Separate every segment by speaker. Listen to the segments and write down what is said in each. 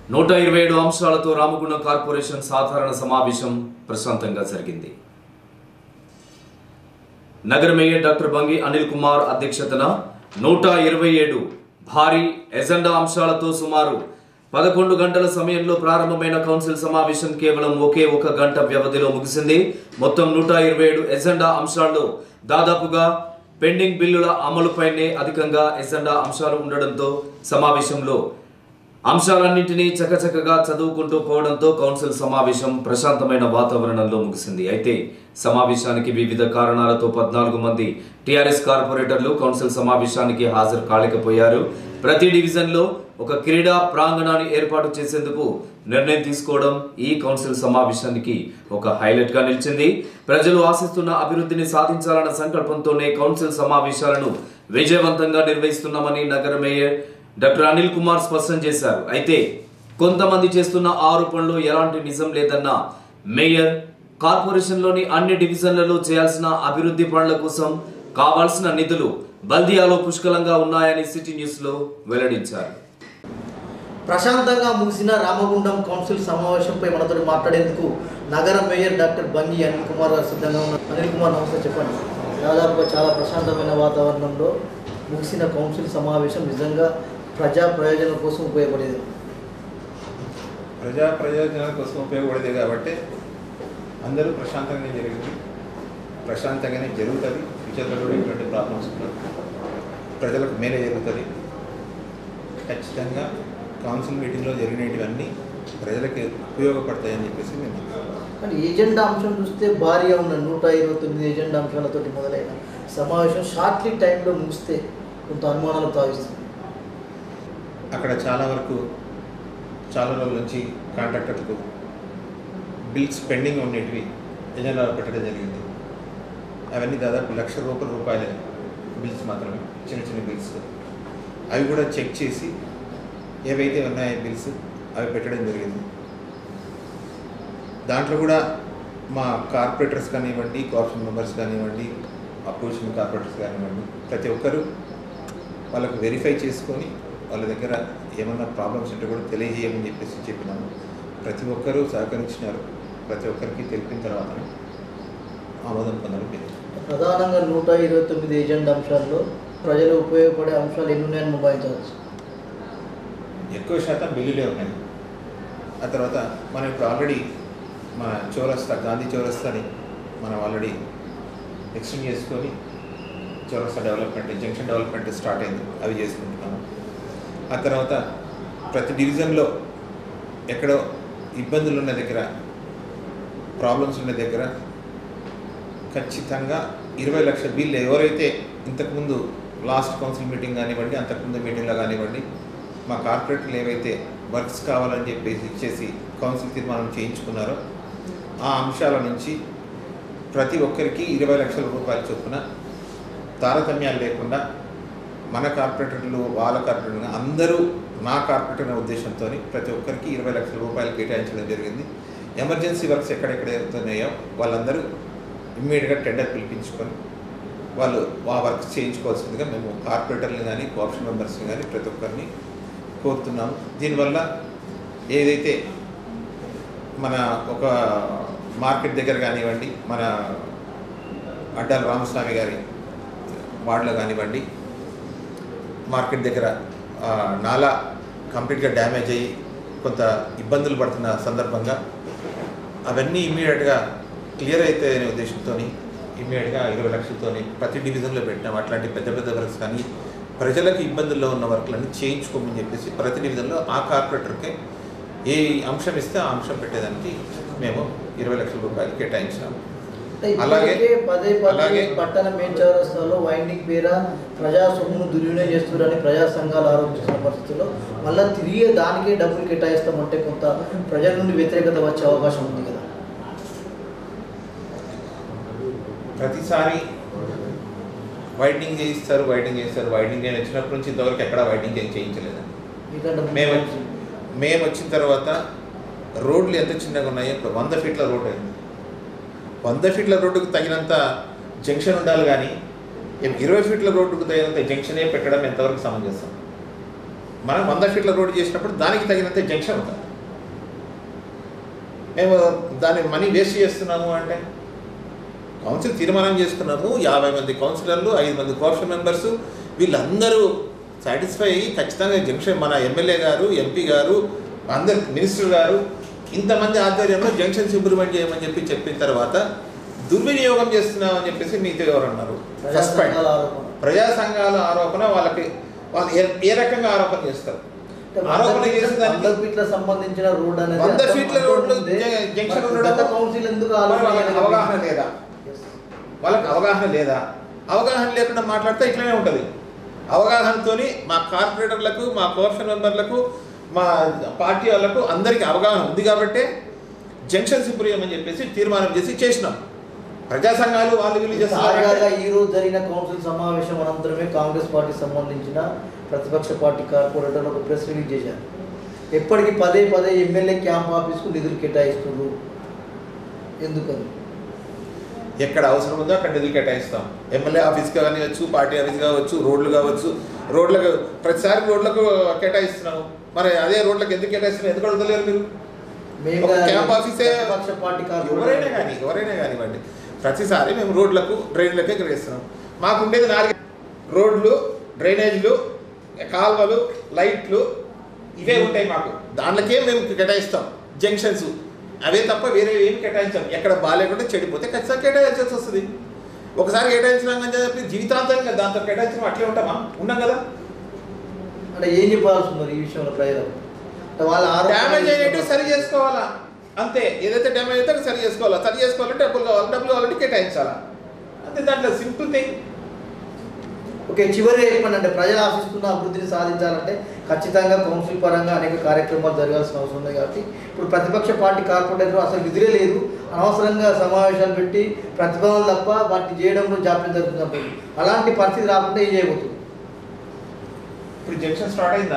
Speaker 1: నూట ఇరవై ఏడు అంశాలతో రామగుండం కార్పొరేషన్ సాధారణ సమావేశం ప్రశాంతంగా జరిగింది నగర మేయర్ డాక్టర్ బంగి అనిల్ కుమార్ అధ్యక్షతన నూట ఇరవై ఏడు భారీ ఎజెండా అంశాలతో సుమారు పదకొండు గంటల సమయంలో ప్రారంభమైన కౌన్సిల్ సమావేశం కేవలం ఒకే ఒక గంట వ్యవధిలో ముగిసింది మొత్తం నూట ఇరవై ఏడు ఎజెండా అంశాల్లో దాదాపుగా పెండింగ్ బిల్లుల అమలుపైనే అధికంగా ఎజెండా అంశాలు ఉండడంతో సమావేశంలో అంశాలన్నింటినీ చకచకగా చదువుకుంటూ పోవడంతో కౌన్సిల్ సమావేశం ప్రశాంతమైన వాతావరణంలో ముగిసింది అయితే సమావేశానికి వివిధ కారణాలతో పద్నాలుగు మంది టీఆర్ఎస్ కార్పొరేటర్లు కౌన్సిల్ సమావేశానికి హాజరు కాలేకపోయారు ప్రతి డివిజన్లో ఒక క్రీడా ప్రాంగణాన్ని ఏర్పాటు చేసేందుకు నిర్ణయం తీసుకోవడం ఈ కౌన్సిల్ సమావేశానికి ఒక హైలైట్ గా నిలిచింది ప్రజలు ఆశిస్తున్న అభివృద్ధిని సాధించాలన్న సంకల్పంతోనే కౌన్సిల్ సమావేశాలను విజయవంతంగా నిర్వహిస్తున్నామని నగర మేయర్ డాక్టర్ అనిల్ కుమార్ స్పష్టం చేశారు అయితే కొంతమంది చేస్తున్న ఆరోపణలు ఎలాంటి నిజం లేదన్న మేయర్ కార్పొరేషన్లోని అన్ని డివిజన్లలో చేయాల్సిన అభివృద్ధి పనుల కోసం కావాల్సిన నిధులు బల్దియాలో పుష్కలంగా ఉన్నాయని సిటీ న్యూస్ లో వెల్లడించారు
Speaker 2: ప్రశాంతంగా ముగిసిన రామగుండం కౌన్సిల్ సమావేశంపై మనతో మాట్లాడేందుకు నగర మేయర్ డాక్టర్ బంగి అనిల్ కుమార్ గారు సిద్ధంగా ఉన్నారు అనిల్ కుమార్ నమస్తే చెప్పండి దాదాపుగా చాలా ప్రశాంతమైన వాతావరణంలో ముగిసిన కౌన్సిల్ సమావేశం నిజంగా ప్రజా ప్రయోజనం కోసం ఉపయోగపడేది
Speaker 3: ప్రజా ప్రయోజనాల కోసం ఉపయోగపడేది కాబట్టి అందరూ ప్రశాంతంగానే జరిగింది ప్రశాంతంగానే జరుగుతుంది ఫ్యూచర్లో కూడా ఎటువంటి ప్రాబ్లమ్స్ ఉండదు ప్రజలకు మేలే జరుగుతుంది ఖచ్చితంగా కౌన్సిల్ మీటింగ్లో జరిగినటువన్నీ ప్రజలకి ఉపయోగపడతాయని చెప్పేసి మేము
Speaker 2: కానీ ఏజెండా అంశం చూస్తే భారీగా ఉన్న నూట ఇరవై తొమ్మిది ఏజెండా అంశాలతోటి మొదలైన సమావేశం షార్ట్లీ టైంలో ముగిస్తే కొంత అనుమానాలు తావిస్తుంది
Speaker 3: అక్కడ చాలా వరకు చాలా రోజుల నుంచి కాంట్రాక్టర్లకు బిల్స్ పెండింగ్ ఉండేటివి ఎజెండా పెట్టడం జరిగింది అవన్నీ దాదాపు లక్ష రూపాయల రూపాయల బిల్స్ మాత్రమే చిన్న చిన్న బిల్స్ అవి కూడా చెక్ చేసి ఏవైతే ఉన్నాయో బిల్స్ అవి పెట్టడం జరిగింది దాంట్లో కూడా మా కార్పొరేటర్స్ కానివ్వండి కార్పొరేషన్ మెంబర్స్ కానివ్వండి అపోజిషన్ కార్పొరేటర్స్ కానివ్వండి ప్రతి ఒక్కరూ వాళ్ళకు వెరిఫై చేసుకొని వాళ్ళ దగ్గర ఏమన్నా ప్రాబ్లమ్స్ ఉంటే కూడా తెలియజేయమని చెప్పేసి చెప్పినాము ప్రతి ఒక్కరూ సహకరించినారు ప్రతి ఒక్కరికి తెలిపిన తర్వాత ఆమోదం పొందడం జరిగింది
Speaker 2: ప్రధానంగా నూట ఇరవై తొమ్మిది ఏజెండా అంశాల్లో ప్రజలు ఉపయోగపడే అంశాలు ఎన్ని ఉన్నాయని మొబాయించవచ్చు
Speaker 3: ఎక్కువ శాతం బిల్లులే ఉన్నాయి ఆ తర్వాత మనం ఇప్పుడు ఆల్రెడీ మన చౌరస్తా గాంధీ చౌరస్తాని మనం ఆల్రెడీ ఎక్స్టెండ్ చేసుకొని చౌరస్తా డెవలప్మెంట్ జంక్షన్ డెవలప్మెంట్ స్టార్ట్ అయింది అవి చేసుకుంటున్నాము ఆ తర్వాత ప్రతి డివిజన్లో ఎక్కడో ఇబ్బందులు ఉన్న దగ్గర ప్రాబ్లమ్స్ ఉన్న దగ్గర ఖచ్చితంగా ఇరవై లక్షల బిల్లు ఎవరైతే ఇంతకుముందు లాస్ట్ కౌన్సిల్ మీటింగ్ కానివ్వండి అంతకుముందు మీటింగ్లో కానివ్వండి మా కార్పొరేటర్లు ఏవైతే వర్క్స్ కావాలని చెప్పేసి ఇచ్చేసి కౌన్సిల్ తీర్మానం చేయించుకున్నారో ఆ అంశాల నుంచి ప్రతి ఒక్కరికి ఇరవై లక్షల రూపాయల చొప్పున తారతమ్యాలు లేకుండా మన కార్పొరేటర్లు వాళ్ళ కార్పొరేటర్లు అందరూ నా కార్పొరేటర్ అనే ఉద్దేశంతో ప్రతి ఒక్కరికి ఇరవై లక్షల రూపాయలు కేటాయించడం జరిగింది ఎమర్జెన్సీ వర్క్స్ ఎక్కడెక్కడ జరుగుతున్నాయో వాళ్ళందరూ ఇమ్మీడియట్గా టెండర్ పిలిపించుకొని వాళ్ళు ఆ వర్క్స్ చేయించుకోవాల్సిందిగా మేము కార్పొరేటర్ని కానీ కోఆప్షన్ మెంబర్స్ని కానీ ప్రతి ఒక్కరిని కోరుతున్నాము దీనివల్ల ఏదైతే మన ఒక మార్కెట్ దగ్గర కానివ్వండి మన అడ్డాల రామస్వామి గారి వార్డులో కానివ్వండి మార్కెట్ దగ్గర ఆ, నాలా కంప్లీట్గా డ్యామేజ్ అయ్యి కొంత ఇబ్బందులు పడుతున్న సందర్భంగా అవన్నీ ఇమ్మీడియట్గా క్లియర్ అయితే అనే ఉద్దేశంతో ఇమ్మీడియట్గా ఇరవై లక్షలతో ప్రతి డివిజన్లో పెట్టినాం అట్లాంటి పెద్ద పెద్ద వర్క్స్ కానీ ప్రజలకు ఇబ్బందుల్లో ఉన్న వర్క్లన్నీ చేయించుకోమని చెప్పేసి ప్రతి డివిజన్లో ఆ కార్పొరేటర్కే ఏ అంశం ఇస్తే ఆ అంశం పెట్టేదానికి మేము ఇరవై లక్షల రూపాయలు కేటాయించినాము
Speaker 2: అంటే
Speaker 3: అలాగే-
Speaker 2: ఇప్పటికే పదే పదే
Speaker 3: అలాగే-
Speaker 2: పట్టణ మెయిన్ చౌరస్తాలో వైండింగ్ పేర ప్రజా సొమ్మును దుర్వినియోగం చేస్తున్నారని ప్రజా సంఘాలు ఆరోపిస్తున్న పరిస్థితుల్లో మళ్ళీ తిరిగి దానికే డబ్బులు కేటాయిస్తామంటే కొంత ప్రజల నుండి వ్యతిరేకత వచ్చే అవకాశం ఉంది కదా
Speaker 3: ప్రతిసారి వైడ్నింగ్ చేయిస్తారు వైడ్నింగ్ చేస్తారు వైడ్నింగ్ నేను వచ్చినప్పటి నుంచి ఇంతవరకు ఎక్కడ వైడ్నింగ్ చేయి- చేయించలేదండి
Speaker 2: ఇంకా డబ్బులు
Speaker 3: మేము వచ్చి మేము వచ్చిన తర్వాత రోడ్లు ఎంత చిన్నగా ఉన్నాయో ఇప్పుడు వంద ఫీట్ల రోడ్ అయింది వంద ఫీట్ల రోడ్డుకు తగినంత జంక్షన్ ఉండాలి కానీ ఇరవై ఫీట్ల రోడ్డుకు తగినంత జంక్షనే పెట్టడం ఎంతవరకు సమంజసం మనం వంద ఫీట్ల రోడ్డు చేసినప్పుడు దానికి తగినంత జంక్షన్ ఉండాలి మేము దాన్ని మనీ వేస్ట్ చేస్తున్నాము అంటే కౌన్సిల్ తీర్మానం చేసుకున్నాము యాభై మంది కౌన్సిలర్లు ఐదు మంది కోర్షన్ మెంబర్స్ వీళ్ళందరూ సాటిస్ఫై అయ్యి ఖచ్చితంగా జంక్షన్ మన ఎమ్మెల్యే గారు ఎంపీ గారు అందరు మినిస్టర్ గారు ఇంతమంది ఆధ్వర్యంలో జంక్షన్ ఇంప్రూవ్మెంట్ చేయమని చెప్పి చెప్పిన తర్వాత దుర్వినియోగం చేస్తున్నామని చెప్పేసి మీతో ఎవరు అన్నారు
Speaker 2: ప్రజా
Speaker 3: ఫస్ట్ పాయింట్
Speaker 2: సంఘాల ఆరోపణ
Speaker 3: ప్రజా సంఘాల ఆరోపణ వాళ్ళకి వాళ్ళు ఏ ఏ రకంగా ఆరోపణ చేస్తారు ఆరోపణ చేసిన
Speaker 2: వంద
Speaker 3: దానికి
Speaker 2: ఫీట్ల సంబంధించిన రోడ్ అనేది
Speaker 3: వంద
Speaker 2: అర్థం-
Speaker 3: ఫీట్ల
Speaker 2: అర్థం
Speaker 3: రోడ్లు
Speaker 2: ఉందే.
Speaker 3: జ- జంక్షన్
Speaker 2: మరి
Speaker 3: ఉండడం
Speaker 2: గత కౌన్సిల్ ఎందుకు
Speaker 3: మరి
Speaker 2: ఆలోచన
Speaker 3: వాళ్ళకి
Speaker 2: చేయలేదు?
Speaker 3: అవగాహన లేదా
Speaker 2: Yes.
Speaker 3: వాళ్ళకి అవగాహన లేదా అవగాహన లేకుండా మాట్లాడితే ఇట్లనే ఉంటుంది అవగాహనతోని మా కార్పొరేటర్లకు మా కోర్షన్ మెంబర్లకు మా పార్టీ వాళ్ళకు అందరికీ అవగాహన ఉంది కాబట్టే జంక్షన్ ఇంప్రూవ్ అని చెప్పేసి తీర్మానం చేసి చేసినాం ప్రజా సంఘాలు వాళ్ళు వీళ్ళు
Speaker 2: తాజాగా
Speaker 3: చేస్తున్నారు
Speaker 2: ఈ రోజు జరిగిన కౌన్సిల్ సమావేశం అనంతరమే కాంగ్రెస్ పార్టీ సంబంధించిన ప్రతిపక్ష పార్టీ కార్పొరేటర్ ఒక ప్రెస్ రిలీజ్ చేశారు ఎప్పటికీ పదే పదే ఎమ్మెల్యే క్యాంప్ ఆఫీస్కు నిధులు కేటాయిస్తున్నారు ఎందుకని
Speaker 3: ఎక్కడ అవసరం ఉందో అక్కడ నిధులు కేటాయిస్తాం ఎమ్మెల్యే ఆఫీస్ కావచ్చు పార్టీ ఆఫీస్ కావచ్చు రోడ్లు కావచ్చు రోడ్లకు ప్రతిసారి రోడ్లకు కేటాయిస్తున్నాము మరి అదే రోడ్లకు ఎందుకు కేటాయిస్తున్నాం ఎందుకు అడుగుతలేరు మీరు
Speaker 2: మేము
Speaker 3: ఒక క్యాంప్ ఆఫీసే
Speaker 2: ప్రతిపక్ష పార్టీ
Speaker 3: ఎవరైనా
Speaker 2: కార్పొరేటర్
Speaker 3: కానీ ఎవరైనా కానివ్వండి ప్రతిసారి మేము రోడ్లకు డ్రైన్లకే గ్రహిస్తున్నాం మాకు ఉండేది నాలుగు రోడ్లు డ్రైనేజీలు కాల్వలు లైట్లు ఇవే ఉంటాయి మాకు దానికే మేము కేటాయిస్తాం జంక్షన్స్ అవే తప్ప వేరే ఏమి కేటాయించాం ఎక్కడ బాగాలేకుండా చెడిపోతే ఖచ్చితంగా కేటాయించాల్సి వస్తుంది ఒకసారి కేటాయించినాం అని చెప్పి జీవితాంతంగా దాంతో కేటాయించడం అట్లే ఉంటామా ఉన్నాం కదా
Speaker 2: అంటే ఏం చెప్పాల్సి ఉన్నారు ఈ విషయంలో ప్రజలు అంటే వాళ్ళ
Speaker 3: డ్యామేజ్ అయినట్టు
Speaker 2: ఆరోపణ
Speaker 3: సరి చేసుకోవాలా అంతే ఏదైతే డ్యామేజ్ అయితే అది సరి చేసుకోవాలా సరి చేసుకోవాలంటే డబ్బులు కావాలి డబ్బులు కావాలంటే కేటాయించాలా అంతే దాంట్లో సింపుల్ థింగ్
Speaker 2: ఓకే చివరి చెప్పండి అంటే ప్రజలు ఆశిస్తున్న అభివృద్ధిని సాధించాలంటే ఖచ్చితంగా కౌన్సిల్ పరంగా అనేక కార్యక్రమాలు జరగాల్సిన అవసరం ఉంది కాబట్టి ఇప్పుడు ప్రతిపక్ష పార్టీ కార్పొరేటర్ అసలు నిధులే లేదు అనవసరంగా సమావేశాలు పెట్టి ప్రతిపాదనలు తప్ప వాటిని చేయడంలో జాప్యం జరుగుతున్నప్పుడు అలాంటి పరిస్థితి రాకుండా ఏం చేయబోతుంది
Speaker 3: ఇప్పుడు జంక్షన్ స్టార్ట్ అయిందా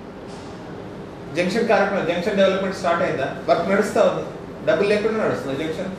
Speaker 3: జంక్షన్ కార్యక్రమం జంక్షన్ డెవలప్మెంట్ స్టార్ట్ అయిందా వర్క్ నడుస్తా ఉంది డబ్బులు లేకుండా నడుస్తుంది జంక్షన్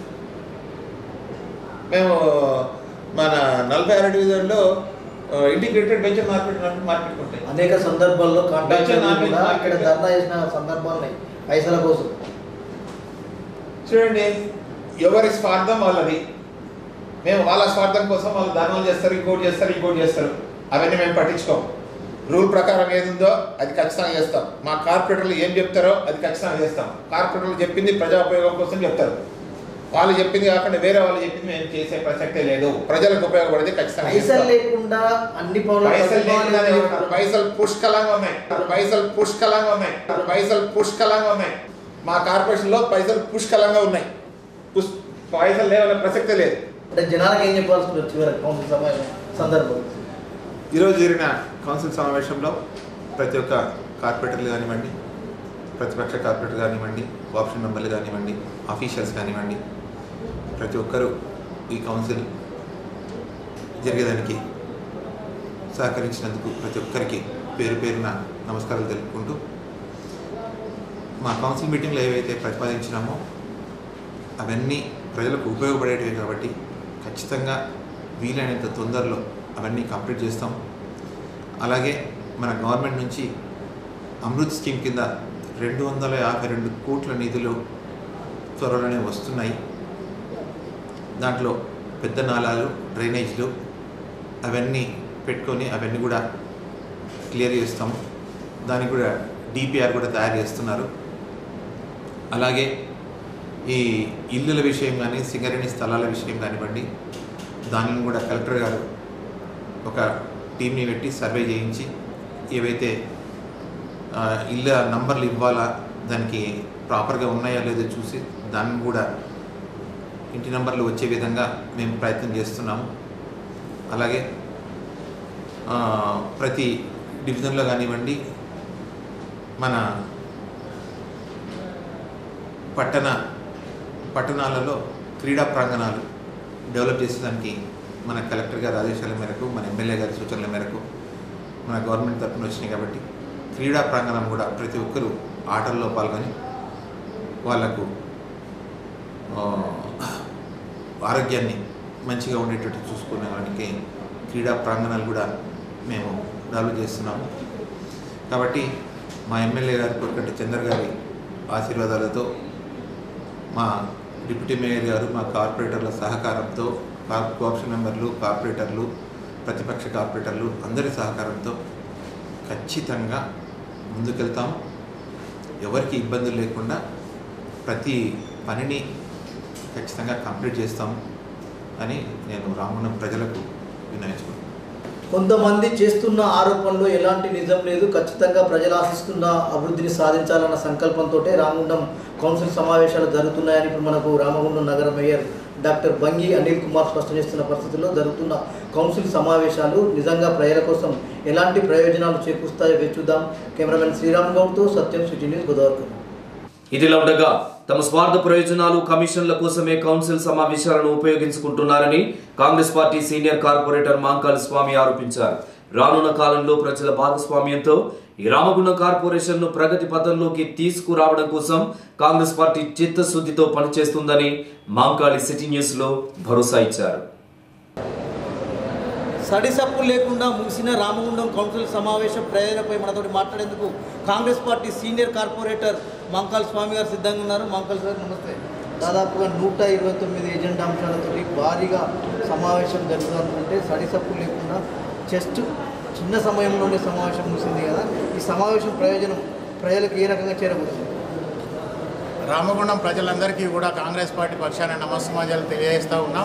Speaker 3: మేము మన నలభై ఆరు డివిజన్లో ఇంటిగ్రేటెడ్ వెంచర్ మార్కెట్ మార్కెట్ ఉంటాయి
Speaker 2: అనేక సందర్భాల్లో కాంట్రాక్టర్లు
Speaker 3: Venture market-
Speaker 2: కూడా ఇక్కడ
Speaker 3: market-
Speaker 2: ధర్నా చేసిన సందర్భాలు ఉన్నాయి పైసల కోసం
Speaker 3: చూడండి ఎవరి స్వార్థం వాళ్ళది మేము వాళ్ళ స్వార్థం కోసం వాళ్ళు ధర్నాలు చేస్తారు ఇంకోటి చేస్తారు ఇంకోటి చేస్తారు అవన్నీ మేము పట్టించుకోం రూల్ ప్రకారం ఏది ఉందో అది ఖచ్చితంగా చేస్తాం మా కార్పొరేటర్లు ఏం చెప్తారో అది ఖచ్చితంగా చేస్తాం కార్పొరేటర్లు చెప్పింది ప్రజా ఉపయోగం కోసం చెప్తారు వాళ్ళు చెప్పింది కాకుండా వేరే వాళ్ళు చెప్పింది మేము చేసే ప్రసక్తే లేదు ప్రజలకు ఉపయోగపడేది ఖచ్చితంగా
Speaker 2: పైసలు
Speaker 3: చేస్తాం.
Speaker 2: లేకుండా అన్ని పనులు
Speaker 3: పైసలు లేకుండానే
Speaker 2: ప్రతిపాదనలు
Speaker 3: ఉన్నారు. పైసలు పుష్కలంగా ఉన్నాయి పైసలు పుష్కలంగా ఉన్నాయి పైసలు పుష్కలంగా ఉన్నాయి మా కార్పొరేషన్ లో పైసలు పుష్కలంగా ఉన్నాయి పుష్ పైసలు లేవనే ప్రసక్తే లేదు
Speaker 2: అంటే జనాలకు ఏం చెప్పాల్సి ఉంటుంది చివరి కౌన్సిల్ సమావేశం సందర్భం
Speaker 3: ఈరోజు జరిగిన కౌన్సిల్ సమావేశంలో ప్రతి ఒక్క కార్పొరేటర్లు కానివ్వండి ప్రతిపక్ష కార్పొరేటర్ కానివ్వండి ఆప్షన్ మెంబర్లు కానివ్వండి ఆఫీషియల్స్ కానివ్వండి ప్రతి ఒక్కరూ ఈ కౌన్సిల్ జరిగేదానికి సహకరించినందుకు ప్రతి ఒక్కరికి పేరు పేరున నమస్కారాలు తెలుపుకుంటూ మా కౌన్సిల్ మీటింగ్లో ఏవైతే ప్రతిపాదించినామో అవన్నీ ప్రజలకు ఉపయోగపడేటివి కాబట్టి ఖచ్చితంగా వీలైనంత తొందరలో అవన్నీ కంప్లీట్ చేస్తాం అలాగే మన గవర్నమెంట్ నుంచి అమృత్ స్కీమ్ కింద రెండు వందల యాభై రెండు కోట్ల నిధులు త్వరలోనే వస్తున్నాయి దాంట్లో పెద్ద నాలాలు డ్రైనేజ్లు అవన్నీ పెట్టుకొని అవన్నీ కూడా క్లియర్ చేస్తాం దానికి కూడా డిపిఆర్ కూడా తయారు చేస్తున్నారు అలాగే ఈ ఇల్లుల విషయం కానీ సింగరేణి స్థలాల విషయం కానివ్వండి దానిని కూడా కలెక్టర్ గారు ఒక టీంని పెట్టి సర్వే చేయించి ఏవైతే ఆ, ఇళ్ళ నంబర్లు ఇవ్వాలా దానికి ప్రాపర్గా ఉన్నాయా లేదో చూసి దాన్ని కూడా ఇంటి నంబర్లు వచ్చే విధంగా మేము ప్రయత్నం చేస్తున్నాము అలాగే ఆ, ప్రతి డివిజన్లో కానివ్వండి మన పట్టణ పట్టణాలలో క్రీడా ప్రాంగణాలు డెవలప్ చేసేదానికి మన కలెక్టర్ గారి ఆదేశాల మేరకు మన ఎమ్మెల్యే గారి సూచనల మేరకు మన గవర్నమెంట్ తరఫున వచ్చినాయి కాబట్టి క్రీడా ప్రాంగణం కూడా ప్రతి ఒక్కరూ ఆటల్లో పాల్గొని వాళ్లకు ఆ, ఆరోగ్యాన్ని మంచిగా ఉండేటట్టు చూసుకునే వానికి క్రీడా ప్రాంగణాలు కూడా మేము డెవలప్ చేస్తున్నాము కాబట్టి మా ఎమ్మెల్యే గారి కొరకటి చంద్ర గారి ఆశీర్వాదాలతో మా డిప్యూటీ మేయర్ గారు మా కార్పొరేటర్ల సహకారంతో కార్ కోఆప్షన్ మెంబర్లు కార్పొరేటర్లు ప్రతిపక్ష కార్పొరేటర్లు అందరి సహకారంతో ఖచ్చితంగా ముందుకెళ్తాం ఎవరికి ఇబ్బందులు లేకుండా ప్రతి పనిని ఖచ్చితంగా కంప్లీట్ చేస్తాం అని నేను రామగుండం ప్రజలకు వినయించుకుంటున్నాను
Speaker 2: కొంతమంది చేస్తున్న ఆరోపణలు ఎలాంటి నిజం లేదు ఖచ్చితంగా ప్రజలు ఆశిస్తున్న అభివృద్ధిని సాధించాలన్న సంకల్పంతో రామగుండం కౌన్సిల్ సమావేశాలు జరుగుతున్నాయని ఇప్పుడు మనకు రామగుండం నగర మేయర్ డాక్టర్ బంగి అనిల్ కుమార్ స్పష్టం చేస్తున్న పరిస్థితుల్లో జరుగుతున్న కౌన్సిల్ సమావేశాలు నిజంగా ప్రజల కోసం ఎలాంటి ప్రయోజనాలు చేకూరుస్తాయో వేచి చూద్దాం కెమెరామెన్ శ్రీరామ్ గౌడ్తో సత్యం సిటీ న్యూస్ గోదావరి
Speaker 1: ఇదిలా ఉండగా తమ స్వార్థ ప్రయోజనాలు కమిషన్ల కోసమే కౌన్సిల్ సమావేశాలను ఉపయోగించుకుంటున్నారని Congress party senior corporator Mankala Swamy ఆరోపించారు రానున్న కాలంలో ప్రజల భాగస్వామ్యంతో ఈ రామగుండం కార్పొరేషన్ ను ప్రగతి పథంలోకి తీసుకురావడం కోసం కాంగ్రెస్ పార్టీ చిత్తశుద్ధితో పనిచేస్తుందని మాంకాళి సిటీ న్యూస్ లో భరోసా ఇచ్చారు
Speaker 2: సడిసప్పు లేకుండా ముగిసిన రామగుండం కౌన్సిల్ సమావేశం ప్రయోజనపై మనతోటి మాట్లాడేందుకు Congress party senior corporator Mankal Swamy గారు సిద్ధంగా ఉన్నారు మంకాల్ సార్ నమస్తే దాదాపుగా నూట ఇరవై తొమ్మిది ఎజెండా అంశాలతోటి భారీగా సమావేశం జరుగుతుందంటే సడిసప్పు లేకుండా జస్ట్ చిన్న సమయంలోనే సమావేశం ముగిసింది కదా ఈ సమావేశం ప్రయోజనం ప్రజలకు ఏ రకంగా చేరబోతుంది
Speaker 4: రామగుండం ప్రజలందరికీ కూడా కాంగ్రెస్ పార్టీ పక్షాన నమస్సమాజాలు తెలియజేస్తూ ఉన్నాం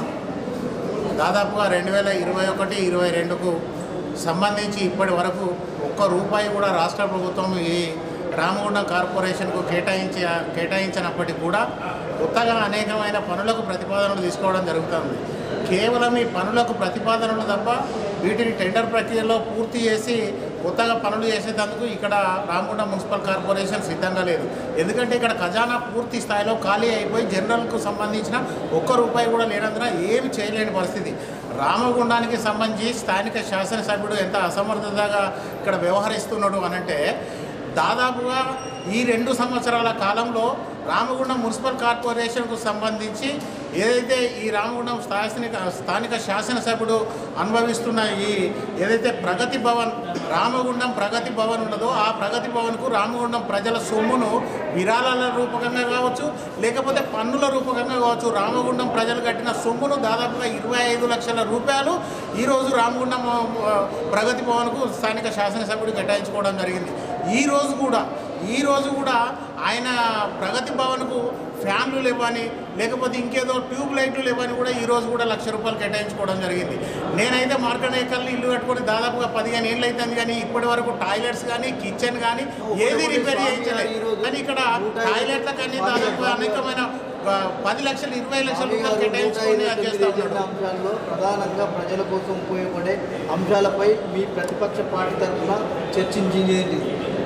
Speaker 4: దాదాపుగా రెండు వేల ఇరవై ఒకటి ఇరవై రెండుకు సంబంధించి ఇప్పటి వరకు ఒక్క రూపాయి కూడా రాష్ట్ర ప్రభుత్వం ఈ రామగుండం కార్పొరేషన్కు కేటాయించి కేటాయించినప్పటికీ కూడా కొత్తగా అనేకమైన పనులకు ప్రతిపాదనలు తీసుకోవడం జరుగుతుంది కేవలం ఈ పనులకు ప్రతిపాదనలు తప్ప వీటిని టెండర్ ప్రక్రియలో పూర్తి చేసి కొత్తగా పనులు చేసేందుకు ఇక్కడ రామగుండం మున్సిపల్ కార్పొరేషన్ సిద్ధంగా లేదు ఎందుకంటే ఇక్కడ ఖజానా పూర్తి స్థాయిలో ఖాళీ అయిపోయి జనరల్కు సంబంధించిన ఒక్క రూపాయి కూడా లేనందున ఏమి చేయలేని పరిస్థితి రామగుండానికి సంబంధించి స్థానిక శాసనసభ్యుడు ఎంత అసమర్థతగా ఇక్కడ వ్యవహరిస్తున్నాడు అనంటే దాదాపుగా ఈ రెండు సంవత్సరాల కాలంలో రామగుండం మున్సిపల్ కార్పొరేషన్కు సంబంధించి ఏదైతే ఈ రామగుండం స్థానిక స్థానిక శాసనసభ్యుడు అనుభవిస్తున్న ఈ ఏదైతే ప్రగతి భవన్ రామగుండం ప్రగతి భవన్ ఉన్నదో ఆ ప్రగతి భవన్కు రామగుండం ప్రజల సొమ్మును విరాళాల రూపకంగా కావచ్చు లేకపోతే పన్నుల రూపకంగా కావచ్చు రామగుండం ప్రజలు కట్టిన సొమ్మును దాదాపుగా ఇరవై ఐదు లక్షల రూపాయలు ఈరోజు రామగుండం ఆ, ప్రగతి భవన్కు స్థానిక శాసనసభ్యుడు కేటాయించుకోవడం జరిగింది ఈ రోజు కూడా ఈ రోజు కూడా ఆయన ప్రగతి భవన్కు ఫ్యాన్లు లేవని లేకపోతే ఇంకేదో ట్యూబ్ లైట్లు లేవని కూడా ఈ రోజు కూడా లక్ష రూపాయలు కేటాయించుకోవడం జరిగింది నేనైతే మార్కండేకల్ని ఇల్లు కట్టుకొని దాదాపుగా పదిహేను ఏళ్ళు అవుతుంది కానీ ఇప్పటి వరకు టాయిలెట్స్ కానీ కిచెన్ కానీ ఏది రిపేర్ చేయించలేదు కానీ ఇక్కడ టాయిలెట్ల కానీ దాదాపు అనేకమైన ఆ, పది లక్షలు ఇరవై లక్షల రూపాయలు కేటాయించుకొని అది చేస్తా ఉన్నాడు
Speaker 2: అంశాల్లో ప్రధానంగా ప్రజల కోసం ఉపయోగపడే అంశాలపై మీ ప్రతిపక్ష పార్టీ తరఫున చర్చించింది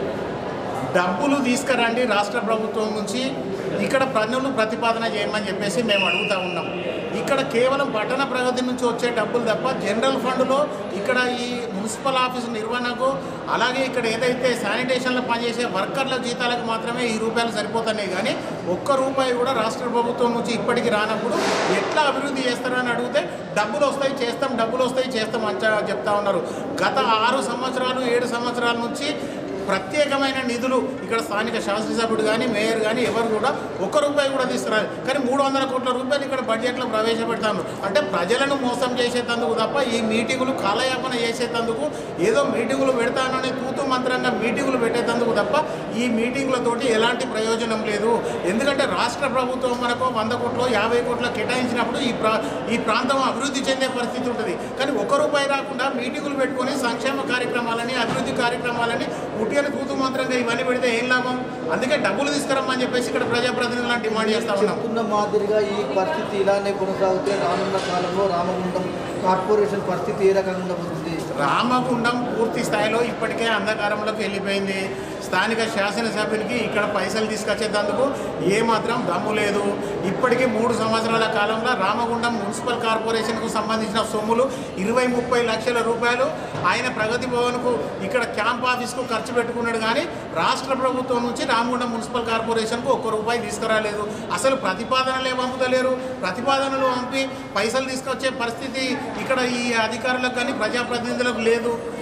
Speaker 4: డబ్బులు తీసుకురండి రాష్ట్ర ప్రభుత్వం నుంచి ఇక్కడ పన్నులు ప్రతిపాదన చేయమని చెప్పేసి మేము అడుగుతా ఉన్నాం ఇక్కడ కేవలం పట్టణ ప్రగతి నుంచి వచ్చే డబ్బులు తప్ప జనరల్ ఫండ్లో ఇక్కడ ఈ మున్సిపల్ ఆఫీస్ నిర్వహణకు అలాగే ఇక్కడ ఏదైతే శానిటేషన్లో పనిచేసే వర్కర్ల జీతాలకు మాత్రమే ఈ రూపాయలు సరిపోతున్నాయి కానీ ఒక్క రూపాయి కూడా రాష్ట్ర ప్రభుత్వం నుంచి ఇప్పటికి రానప్పుడు ఎట్లా అభివృద్ధి చేస్తారని అడిగితే డబ్బులు వస్తాయి చేస్తాం డబ్బులు వస్తాయి చేస్తాం అని చెప్తా ఉన్నారు గత ఆరు సంవత్సరాలు ఏడు సంవత్సరాల నుంచి ప్రత్యేకమైన నిధులు ఇక్కడ స్థానిక శాసనసభ్యుడు కానీ మేయర్ కానీ ఎవరు కూడా ఒక్క రూపాయి కూడా తీసుకురాలి కానీ మూడు వందల కోట్ల రూపాయలు ఇక్కడ బడ్జెట్లో ప్రవేశపెడతాను అంటే ప్రజలను మోసం చేసేటందుకు తప్ప ఈ మీటింగులు కాలయాపన చేసేటందుకు ఏదో మీటింగులు పెడతానని తూతు మంత్రంగా మీటింగులు పెట్టేటందుకు తప్ప ఈ మీటింగులతోటి ఎలాంటి ప్రయోజనం లేదు ఎందుకంటే రాష్ట్ర ప్రభుత్వం మనకు వంద కోట్లు యాభై కోట్ల కేటాయించినప్పుడు ఈ ప్రా ఈ ప్రాంతం అభివృద్ధి చెందే పరిస్థితి ఉంటుంది కానీ ఒక్క రూపాయి రాకుండా మీటింగులు పెట్టుకొని సంక్షేమ కార్యక్రమాలని అభివృద్ధి కార్యక్రమాలని ఉట్టిని తూతు మంత్రంగా ఇవన్నీ పెడితే ఏం లాభం అందుకే డబ్బులు తీసుకురమ్మని చెప్పేసి ఇక్కడ ప్రజాప్రతినిధులను డిమాండ్ చేస్తా ఉన్నాం
Speaker 2: చెప్తున్న మాదిరిగా ఈ పరిస్థితి ఇలానే కొనసాగితే రానున్న కాలంలో రామగుండం కార్పొరేషన్ పరిస్థితి ఏ రకంగా ఉండబోతుంది
Speaker 4: రామగుండం పూర్తి స్థాయిలో ఇప్పటికే అంధకారంలోకి వెళ్ళిపోయింది స్థానిక శాసనసభ్యునికి ఇక్కడ పైసలు తీసుకొచ్చేందుకు ఏమాత్రం దమ్ము లేదు ఇప్పటికీ మూడు సంవత్సరాల కాలంలో రామగుండం మున్సిపల్ కార్పొరేషన్కు సంబంధించిన సొమ్ములు ఇరవై ముప్పై లక్షల రూపాయలు ఆయన ప్రగతి భవన్కు ఇక్కడ క్యాంప్ ఆఫీస్కు ఖర్చు పెట్టుకున్నాడు కానీ రాష్ట్ర ప్రభుత్వం నుంచి రామగుండం మున్సిపల్ కార్పొరేషన్కు ఒక్క రూపాయి తీసుకురాలేదు అసలు ప్రతిపాదనలే పంపుతలేరు ప్రతిపాదనలు పంపి పైసలు తీసుకొచ్చే పరిస్థితి ఇక్కడ ఈ అధికారులకు కానీ ప్రజాప్రతినిధులకు లేదు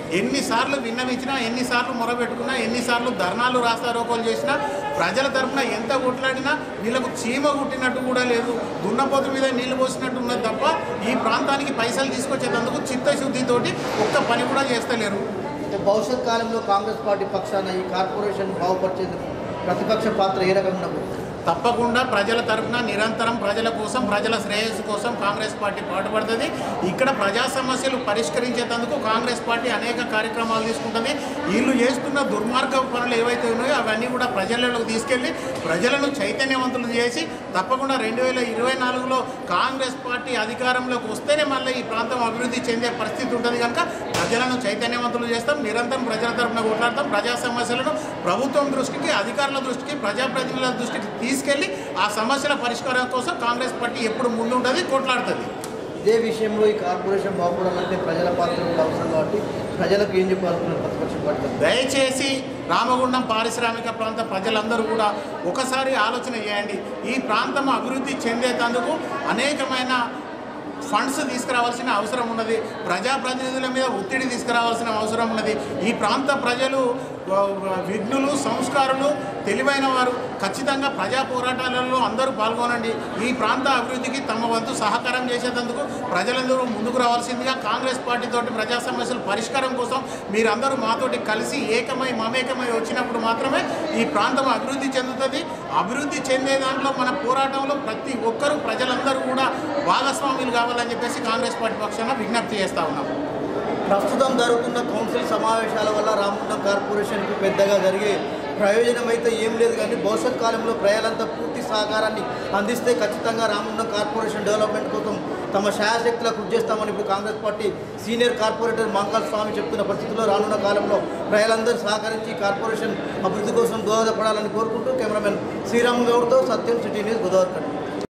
Speaker 4: ఎన్నిసార్లు విన్నవించినా ఎన్నిసార్లు మొరబెట్టుకున్నా ఎన్నిసార్లు ధర్నాలు రాస్తారోకోలు చేసినా ప్రజల తరఫున ఎంత కొట్లాడినా వీళ్ళకు చీమ కుట్టినట్టు కూడా లేదు దున్నపోతు మీద నీళ్లు పోసినట్టు ఉన్నది తప్ప ఈ ప్రాంతానికి పైసలు తీసుకొచ్చేటందుకు చిత్తశుద్ధితోటి ఒక్క పని కూడా చేస్తలేరు
Speaker 2: అంటే భవిష్యత్ కాలంలో కాంగ్రెస్ పార్టీ పక్షాన ఈ కార్పొరేషన్ బాగుపరిచేందుకు ప్రతిపక్ష పాత్ర ఏ రకంగా ఉండబోతుంది
Speaker 4: తప్పకుండా ప్రజల తరఫున నిరంతరం ప్రజల కోసం ప్రజల శ్రేయస్సు కోసం కాంగ్రెస్ పార్టీ పాటుపడుతుంది ఇక్కడ ప్రజా సమస్యలు పరిష్కరించేందుకు కాంగ్రెస్ పార్టీ అనేక కార్యక్రమాలు తీసుకుంటుంది వీళ్ళు చేస్తున్న దుర్మార్గ పనులు ఏవైతే ఉన్నాయో అవన్నీ కూడా ప్రజలలోకి తీసుకెళ్లి ప్రజలను చైతన్యవంతులు చేసి తప్పకుండా రెండు వేల ఇరవై నాలుగులో కాంగ్రెస్ పార్టీ అధికారంలోకి వస్తేనే మళ్ళీ ఈ ప్రాంతం అభివృద్ధి చెందే పరిస్థితి ఉంటుంది కనుక ప్రజలను చైతన్యవంతులు చేస్తాం నిరంతరం ప్రజల తరఫున కొట్లాడతాం ప్రజా సమస్యలను ప్రభుత్వం దృష్టికి అధికారుల దృష్టికి ప్రజాప్రతినిధుల దృష్టికి తీసుకెళ్లి ఆ సమస్యల పరిష్కారం కోసం కాంగ్రెస్ పార్టీ ఎప్పుడు ముందుంటుంది కొట్లాడుతుంది
Speaker 2: ఇదే విషయంలో ఈ కార్పొరేషన్ బాగుపడాలంటే ప్రజల పాత్ర కూడా అవసరం కాబట్టి ప్రజలకు ఏం చెప్పాలనుకున్నారు ప్రతిపక్ష పార్టీ
Speaker 4: దయచేసి రామగుండం పారిశ్రామిక ప్రాంత ప్రజలందరూ కూడా ఒకసారి ఆలోచన చేయండి ఈ ప్రాంతం అభివృద్ధి చెందేటందుకు అనేకమైన ఫండ్స్ తీసుకురావాల్సిన అవసరం ఉన్నది ప్రజాప్రతినిధుల మీద ఒత్తిడి తీసుకురావాల్సిన అవసరం ఉన్నది ఈ ప్రాంత ప్రజలు ఆ, విఘ్నులు సంస్కారులు తెలివైన వారు ఖచ్చితంగా ప్రజా పోరాటాలలో అందరూ పాల్గొనండి ఈ ప్రాంత అభివృద్ధికి తమ వంతు సహకారం చేసేందుకు ప్రజలందరూ ముందుకు రావాల్సిందిగా కాంగ్రెస్ పార్టీ తోటి ప్రజా సమస్యల పరిష్కారం కోసం మీరందరూ మాతోటి కలిసి ఏకమై మమేకమై వచ్చినప్పుడు మాత్రమే ఈ ప్రాంతం అభివృద్ధి చెందుతుంది అభివృద్ధి చెందే దాంట్లో మన పోరాటంలో ప్రతి ఒక్కరూ ప్రజలందరూ కూడా భాగస్వాములు కావాలని చెప్పేసి కాంగ్రెస్ పార్టీ పక్షాన విజ్ఞప్తి చేస్తా ఉన్నాం
Speaker 2: ప్రస్తుతం జరుగుతున్న కౌన్సిల్ సమావేశాల వల్ల రామగుండం కార్పొరేషన్కి పెద్దగా జరిగే ప్రయోజనం అయితే ఏం లేదు కానీ భవిష్యత్ కాలంలో ప్రజలంతా పూర్తి సహకారాన్ని అందిస్తే ఖచ్చితంగా రామగుండం కార్పొరేషన్ డెవలప్మెంట్ కోసం తమ శాయశక్తిలా కృషి చేస్తామని ఇప్పుడు కాంగ్రెస్ పార్టీ సీనియర్ కార్పొరేటర్ మంగళ స్వామి చెప్తున్న పరిస్థితుల్లో రానున్న కాలంలో ప్రజలందరూ సహకరించి కార్పొరేషన్ అభివృద్ధి కోసం దోహదపడాలని కోరుకుంటూ కెమెరామెన్ శ్రీరామ్ గౌడ్తో సత్యం సిటీ న్యూస్ గోదావరి